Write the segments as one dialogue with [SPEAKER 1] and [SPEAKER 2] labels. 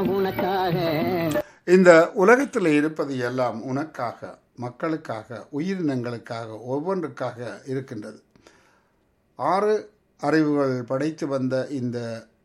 [SPEAKER 1] எல்லாம் உனக்காக
[SPEAKER 2] இந்த உலகத்தில் இருப்பது எல்லாம் உனக்காக மக்களுக்காக உயிரினங்களுக்காக ஒவ்வொன்றுக்காக இருக்கின்றது ஆறு அறிவுகள் படைத்து வந்த இந்த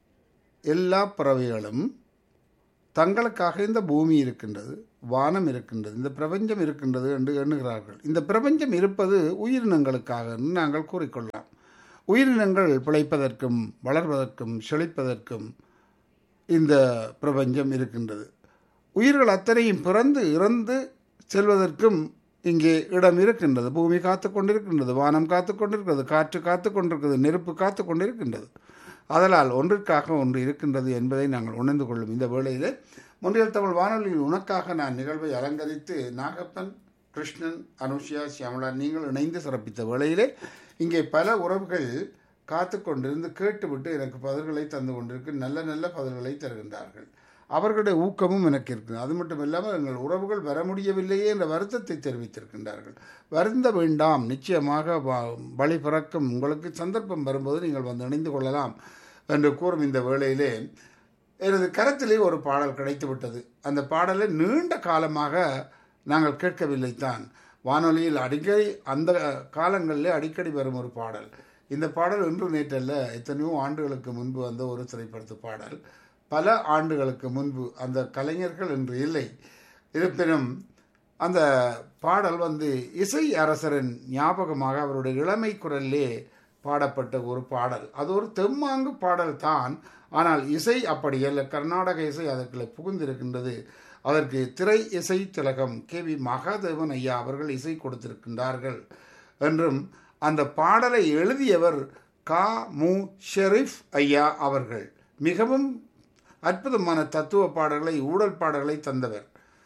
[SPEAKER 2] எல்லா பறவைகளும் தங்களுக்காக இந்த பூமி இருக்கின்றது வானம் இருக்கின்றது இந்த பிரபஞ்சம் இருக்கின்றது என்று எண்ணுகிறார்கள் இந்த பிரபஞ்சம் இருப்பது உயிரினங்களுக்காக என்று நாங்கள் கூறிக்கொள்ளலாம் உயிரினங்கள் பிழைப்பதற்கும் வளர்வதற்கும் செழிப்பதற்கும் இந்த பிரபஞ்சம் இருக்கின்றது உயிர்கள் அத்தனையும் பிறந்து இறந்து செல்வதற்கும் இங்கே இடம் இருக்கின்றது பூமி காத்து கொண்டிருக்கின்றது வானம் காத்து கொண்டிருக்கிறது காற்று காத்து கொண்டிருக்கிறது நெருப்பு காத்து கொண்டிருக்கின்றது அதனால் ஒன்றிற்காக ஒன்று இருக்கின்றது என்பதை நாங்கள் உணர்ந்து கொள்ளும் இந்த வேளையில் முன்றியல் தமிழ் வானொலியில் உனக்காக நான் நிகழ்வை அலங்கரித்து நாகப்பன் கிருஷ்ணன் அனுஷியா சியாமலா நீங்கள் இணைந்து சிறப்பித்த வேளையிலே இங்கே பல உறவுகள் காத்து கொண்டிருந்து கேட்டுவிட்டு எனக்கு பதில்களை தந்து கொண்டிருக்கு நல்ல நல்ல பதில்களை தருகின்றார்கள் அவர்களுடைய ஊக்கமும் எனக்கு இருக்குது அது மட்டும் இல்லாமல் எங்கள் உறவுகள் வர முடியவில்லையே என்ற வருத்தத்தை தெரிவித்திருக்கின்றார்கள் வருந்த வேண்டாம் நிச்சயமாக வ- வழி பிறக்கும் உங்களுக்கு சந்தர்ப்பம் வரும்போது நீங்கள் வந்து இணைந்து கொள்ளலாம் என்று கூறும் இந்த வேளையிலே எனது கரத்திலே ஒரு பாடல் கிடைத்து விட்டது அந்த பாடலை நீண்ட காலமாக நாங்கள் கேட்கவில்லை தான் வானொலியில் அடிக்கடி அந்த காலங்களிலே அடிக்கடி வரும் ஒரு பாடல் இந்த பாடல் இன்று நேற்றல்ல எத்தனையோ ஆண்டுகளுக்கு முன்பு வந்த ஒரு திரைப்படத்து பாடல் பல ஆண்டுகளுக்கு முன்பு அந்த கலைஞர்கள் இன்று இல்லை இருப்பினும் அந்த பாடல் வந்து இசை அரசரின் ஞாபகமாக அவருடைய இளமை குரலிலே பாடப்பட்ட ஒரு பாடல் அது ஒரு தெம்மாங்கு பாடல் தான் ஆனால் இசை அப்படி அல்ல கர்நாடக இசை அதற்குள்ளே புகுந்திருக்கின்றது அதற்கு திரை இசை திலகம் கே வி மகாதேவன் ஐயா அவர்கள் இசை கொடுத்திருக்கின்றார்கள் என்றும் அந்த பாடலை எழுதியவர் கா மு ஷெரீஃப் ஐயா அவர்கள் மிகவும் அற்புதமான தத்துவ பாடல்களை ஊழல் பாடல்களை தந்தவர்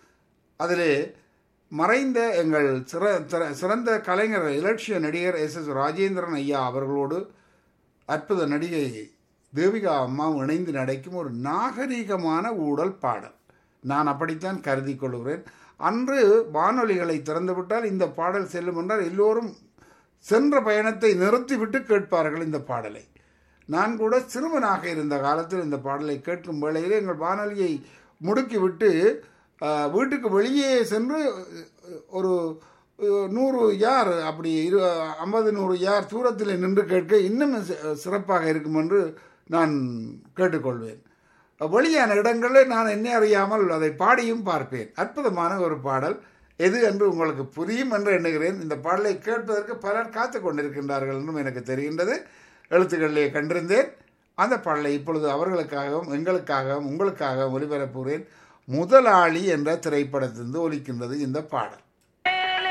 [SPEAKER 2] அதிலே மறைந்த எங்கள் சிற திற- சிறந்த கலைஞர் இலட்சிய நடிகர் எஸ் எஸ் ராஜேந்திரன் ஐயா அவர்களோடு அற்புத நடிகை தேவிகா அம்மாவும் இணைந்து நடிக்கும் ஒரு நாகரீகமான ஊழல் பாடல் நான் அப்படித்தான் கருதி கொள்கிறேன் அன்று வானொலிகளை திறந்துவிட்டால் இந்த பாடல் செல்லும் என்றால் எல்லோரும் சென்ற பயணத்தை நிறுத்திவிட்டு கேட்பார்கள் இந்த பாடலை நான் கூட சிறுவனாக இருந்த காலத்தில் இந்த பாடலை கேட்கும் வேளையில் எங்கள் வானொலியை முடுக்கிவிட்டு ஆஹ், வீட்டுக்கு வெளியே சென்று அஹ், ஒரு அஹ், நூறு யார் அப்படி இரு ஐம்பது நூறு யார் தூரத்தில் நின்று கேட்க இன்னும் சி- சிறப்பாக இருக்கும் என்று நான் கேட்டுக்கொள்வேன் வெளியான இடங்களில் நான் என்ன அறியாமல் அதை பாடியும் பார்ப்பேன் அற்புதமான ஒரு பாடல் எது என்று உங்களுக்கு புரியும் என்று எண்ணுகிறேன் இந்த பாடலை கேட்பதற்கு பலர் காத்து கொண்டிருக்கின்றார்கள் என்றும் எனக்கு தெரிகின்றது எழுத்துக்களிலே கண்டிருந்தேன் அந்த பாடலை இப்பொழுது அவர்களுக்காகவும் எங்களுக்காகவும் உங்களுக்காகவும் ஒளிபரப்புகிறேன் முதலாளி என்ற திரைப்படத்திலிருந்து ஒலிக்கின்றது இந்த பாடல்